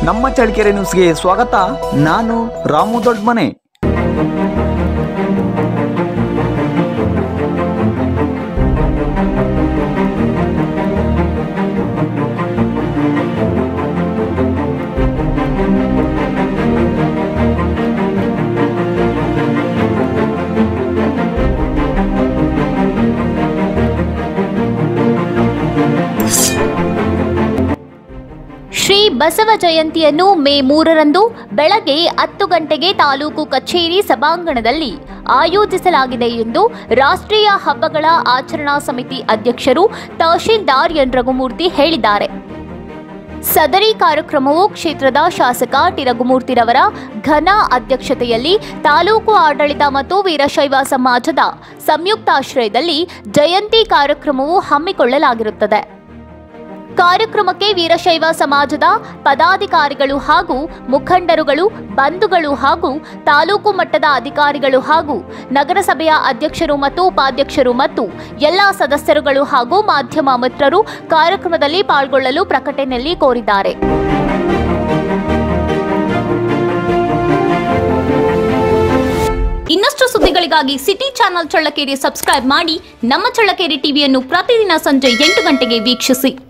ನಮ್ಮ ಚಳ್ಳಕೆರೆ ನ್ಯೂಸ್ಗೆ ಸ್ವಾಗತ ನಾನು ರಾಮು ದೊಡ್ಮನೆ ಶ್ರೀ ಬಸವ ಜಯಂತಿಯನ್ನು ಮೇ ಮೂರರಂದು ಬೆಳಗ್ಗೆ ಹತ್ತು ಗಂಟೆಗೆ ತಾಲೂಕು ಕಚೇರಿ ಸಭಾಂಗಣದಲ್ಲಿ ಆಯೋಜಿಸಲಾಗಿದೆ ಎಂದು ರಾಷ್ಟ್ರೀಯ ಹಬ್ಬಗಳ ಆಚರಣಾ ಸಮಿತಿ ಅಧ್ಯಕ್ಷರು ತಹಶೀಲ್ದಾರ್ ಎನ್ ರಘುಮೂರ್ತಿ ಹೇಳಿದ್ದಾರೆ ಸದರಿ ಕಾರ್ಯಕ್ರಮವು ಕ್ಷೇತ್ರದ ಶಾಸಕ ಟಿ ರಘುಮೂರ್ತಿರವರ ಘನ ಅಧ್ಯಕ್ಷತೆಯಲ್ಲಿ ತಾಲೂಕು ಆಡಳಿತ ಮತ್ತು ವೀರಶೈವ ಸಮಾಜದ ಸಂಯುಕ್ತಾಶ್ರಯದಲ್ಲಿ ಜಯಂತಿ ಕಾರ್ಯಕ್ರಮವು ಹಮ್ಮಿಕೊಳ್ಳಲಾಗಿರುತ್ತದೆ ಕಾರ್ಯಕ್ರಮಕ್ಕೆ ವೀರಶೈವ ಸಮಾಜದ ಪದಾಧಿಕಾರಿಗಳು ಹಾಗೂ ಮುಖಂಡರುಗಳು ಬಂಧುಗಳು ಹಾಗೂ ತಾಲೂಕು ಮಟ್ಟದ ಅಧಿಕಾರಿಗಳು ಹಾಗೂ ನಗರಸಭೆಯ ಅಧ್ಯಕ್ಷರು ಮತ್ತು ಉಪಾಧ್ಯಕ್ಷರು ಮತ್ತು ಎಲ್ಲ ಸದಸ್ಯರುಗಳು ಹಾಗೂ ಮಾಧ್ಯಮ ಮಿತ್ರರು ಕಾರ್ಯಕ್ರಮದಲ್ಲಿ ಪಾಲ್ಗೊಳ್ಳಲು ಪ್ರಕಟಣೆಯಲ್ಲಿ ಕೋರಿದ್ದಾರೆ ಇನ್ನಷ್ಟು ಸುದ್ದಿಗಳಿಗಾಗಿ ಸಿಟಿ ಚಾನೆಲ್ ಚಳ್ಳಕೆರೆ ಸಬ್ಸ್ಕ್ರೈಬ್ ಮಾಡಿ ನಮ್ಮ ಚಳ್ಳಕೆರೆ ಟಿವಿಯನ್ನು ಪ್ರತಿದಿನ ಸಂಜೆ ಎಂಟು ಗಂಟೆಗೆ ವೀಕ್ಷಿಸಿ